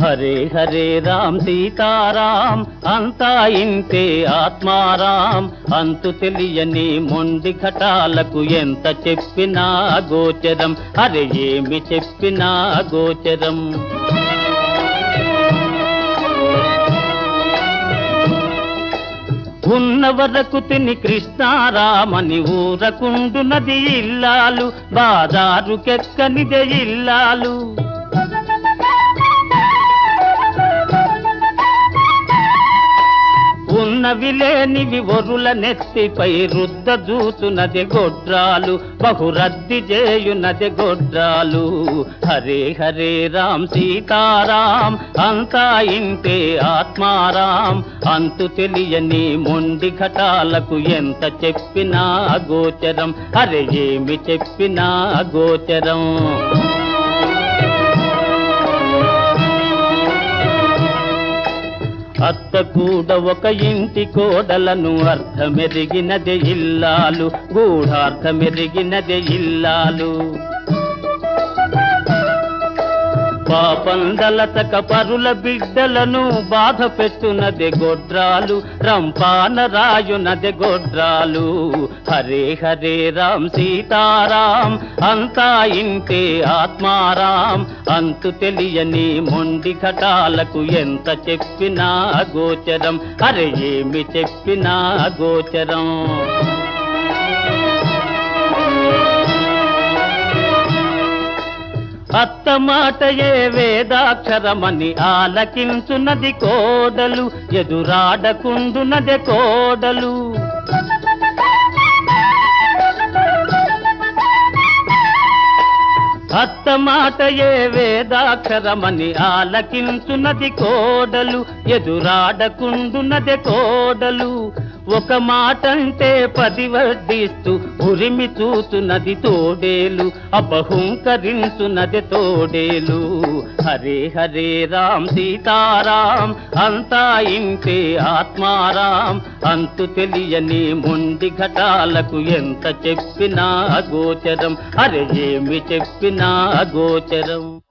హరే హరే రామ్ సీతారాం అంతా ఇంతే ఆత్మారాం అంతు తెలియని మొండి ఘటాలకు ఎంత చెప్పినా గోచరం అరే ఏమి చెప్పినా గోచరం ఉన్న వరకు తిని కృష్ణారామని ఊరకుండునది ఇల్లాలు బాజారుకెక్కనిదే ఇల్లాలు ఉన్నవి లేనివి ఒరుల నెత్తిపై రుద్ద జూచునది గొడ్రాలు బహురద్ది చేయునది గొడ్రాలు హరే హరే రామ్ సీతారాం అంతా ఇంతే ఆత్మారాం అంతు తెలియని మొండి ఘటాలకు ఎంత చెప్పినా గోచరం అరే ఏమి చెప్పినా గోచరం అత్త కూడా ఒక ఇంటి కోడలను అర్థమెరిగినదే ఇల్లాలు గూఢార్థమెరిగినదే ఇల్లాలు పాపందలతక పరుల బిడ్డలను బాధ పెట్టునదే గొడ్రాలు రంపాన రాయునదే గొడ్రాలు హరే హరే రామ్ సీతారాం అంతా ఇంతే ఆత్మారాం అంతు తెలియని మొండి ఘటాలకు ఎంత చెప్పినా గోచరం అరే ఏమి చెప్పినా గోచరం అత్త మాటయే వేదాక్షరమని ఆలకించున్నది కోడలు ఎదురాడకుండునది కోడలు అత్త మాటయే వేదాక్షరమని ఆలకించున్నది కోడలు ఎదురాడకుండునది కోడలు ఒక మాటంటే పది వడ్డిస్తూ ఉరిమి చూచున్నది తోడేలు అపహుంకరించున్నది తోడేలు హరే హరే రామ్ సీతారాం అంతా ఇంతే ఆత్మారాం అంతు తెలియని మొండి ఘటాలకు ఎంత చెప్పినా గోచరం అరే ఏమి చెప్పినా గోచరం